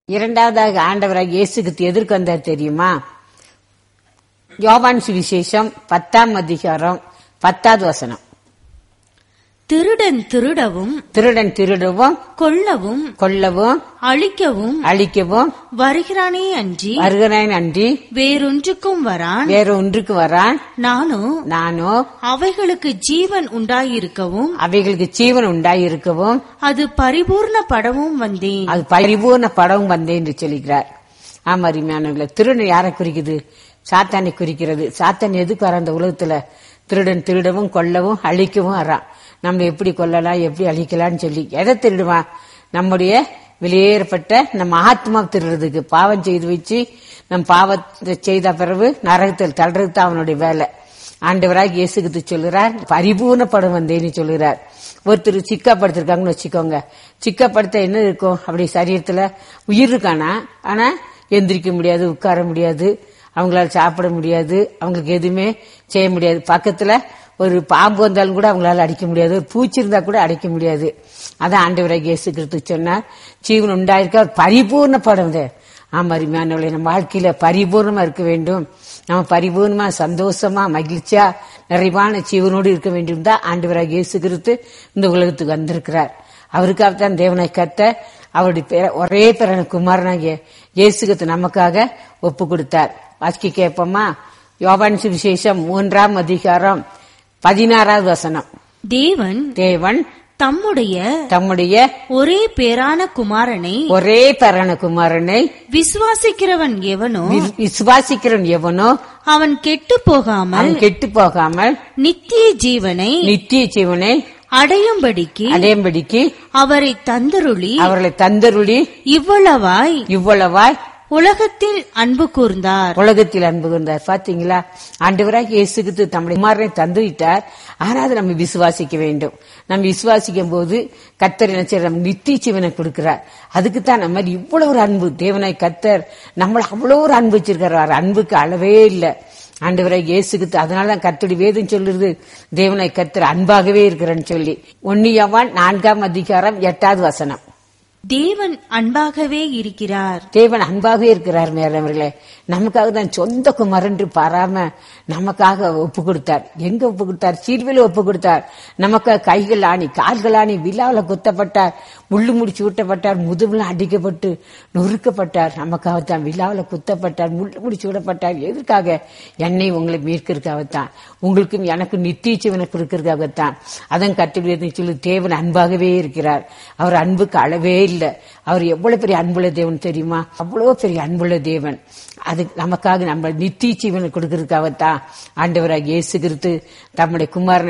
இரண்டாவதாக ஆண்டவராக இயேசுக்கு எதிர்க்கு வந்தார் தெரியுமா யோவான் சுவிசேஷம் பத்தாம் அதிகாரம் பத்தாவது வசனம் திருடன் திருடவும் திருடன் திருடவும் கொல்லவும் கொல்லவும் அழிக்கவும் அழிக்கவும் வருகிறானே அன்றி வருகிறான் அன்றி வேறொன்றுக்கும் வரான் வேற ஒன்றுக்கு வரான் நானோ நானோ அவைகளுக்கு ஜீவன் உண்டாயிருக்கவும் அவைகளுக்கு ஜீவன் உண்டாயிருக்கவும் அது பரிபூர்ணப்படவும் வந்தேன் அது பரிபூர்ண படம் வந்தேன் என்று சொல்லுகிறார் ஆமா அருமையானவர்களே திருடன் யாரை குறிக்குது சாத்தானை குறிக்கிறது சாத்தான் எதுக்கு வர அந்த உலகத்துல திருடன் திருடவும் கொல்லவும் அழிக்கவும் வரான் நம்ம எப்படி கொல்லலாம் எப்படி அழிக்கலாம்னு சொல்லி எதை திருடுவான் நம்முடைய வெளியேறப்பட்ட நம்ம ஆத்மா திருடுறதுக்கு பாவம் செய்து வச்சு நம் பாவத்தை செய்த பிறகு நரகத்தில் தள்ளுறது தான் அவனுடைய வேலை ஆண்டவராக இயேசுகிட்டு சொல்லுறார் பரிபூர்ண படம் வந்தேன்னு சொல்லுறார் ஒருத்தர் சிக்காப்படுத்திருக்காங்கன்னு வச்சுக்கோங்க சிக்காப்படுத்த என்ன இருக்கும் அப்படி சரீரத்துல உயிர் இருக்கானா ஆனா எந்திரிக்க முடியாது உட்கார முடியாது அவங்களால சாப்பிட முடியாது அவங்களுக்கு எதுவுமே செய்ய முடியாது பக்கத்துல ஒரு பாம்பு வந்தாலும் கூட அவங்களால அடிக்க முடியாது ஒரு பூச்சி இருந்தா கூட அடிக்க முடியாது அதான் ஆண்டவராக இயேசு கிறிஸ்து சொன்னார் ஜீவன் உண்டாயிருக்க அவர் பரிபூர்ண படம் இது ஆமா அருமையானவர்களே நம்ம வாழ்க்கையில பரிபூர்ணமா இருக்க வேண்டும் நம்ம பரிபூர்ணமா சந்தோஷமா மகிழ்ச்சியா நிறைவான ஜீவனோடு இருக்க வேண்டும் தான் ஆண்டவராக இயேசு கிறிஸ்து இந்த உலகத்துக்கு வந்திருக்கிறார் அவருக்காகத்தான் தேவனை கத்த அவருடைய பேர- ஒரே பிறன குமாரனாகிய இயேசுகத்து நமக்காக ஒப்பு கொடுத்தார் வாசிக்க கேட்போமா யோவான் சுவிசேஷம் மூன்றாம் அதிகாரம் பதினாறாவது வசனம் தேவன் தேவன் தம்முடைய தம்முடைய ஒரே பேரான குமாரனை ஒரே பிறன குமாரனை விசுவாசிக்கிறவன் எவனோ வி- விசுவாசிக்கிறவன் எவனோ அவன் கெட்டு போகாமல் அவன் கெட்டு போகாமல் நித்திய ஜீவனை நித்திய ஜீவனை அடையும்படிக்கு அடையும்படிக்கு அவரை தந்தருளி அவர்களை தந்தருளி இவ்வளவாய் இவ்வளவாய் உலகத்தில் அன்பு கூர்ந்தார் உலகத்தில் அன்பு கொண்டார் பாத்தீங்களா ஆண்டவராக இயேசுக்கு தம்முடைய குமாரனை தந்து விட்டார் ஆனா அதை நம்ம விசுவாசிக்க வேண்டும் நம்ம விசுவாசிக்கும் போது கத்தர் என்ன செய்யறார்? நம்ம நித்திய ஜீவனை கொடுக்கிறார் அதுக்கு தான் நம்ம இவ்வளவு ஒரு அன்பு தேவனாய் கத்தர் நம்மள அவ்வளவு ஒரு அன்பு வச்சிருக்கிறார் அவர் அன்புக்கு அளவே இல்லை ஆண்டவராக இயேசுக்கு அதனாலதான் கத்தடி வேதம் சொல்லுறது தேவனாய் கத்தர் அன்பாகவே இருக்கிறேன்னு சொல்லி ஒன்னியவான் நான்காம் அதிகாரம் எட்டாவது வசனம் தேவன் அன்பாகவே இருக்கிறார் தேவன் அன்பாகவே இருக்கிறார் மேலவர்களே நமக்காக தான் சொந்த குமரன்று பாராம நமக்காக ஒப்பு கொடுத்தார் எங்க ஒப்பு கொடுத்தார் சீர்வில ஒப்பு கொடுத்தார் நமக்காக கைகள் ஆணி கால்கள் ஆணி விழாவில குத்தப்பட்டார் முள்ளு முடிச்சு ஊட்டப்பட்டார் முதுகுல அடிக்கப்பட்டு நொறுக்கப்பட்டார் நமக்காக தான் விழாவில குத்தப்பட்டார் முள்ளு முடிச்சு விடப்பட்டார் எதற்காக என்னை உங்களை மீட்கிறதுக்காகத்தான் உங்களுக்கும் எனக்கும் நித்திய ஜீவனை கொடுக்கறதுக்காகத்தான் அதன் கட்டுரை சொல்லி தேவன் அன்பாகவே இருக்கிறார் அவர் அன்புக்கு அளவே இல்லை அவர் எவ்வளவு பெரிய அன்புள்ள தேவன் தெரியுமா அவ்வளவு பெரிய அன்புள்ள தேவன் அது நமக்காக நம்ம நித்திய ஜீவனை கொடுக்கறதுக்காகத்தான் ஆண்டவராக இயேசு கிறிஸ்து தம்முடைய குமாரனை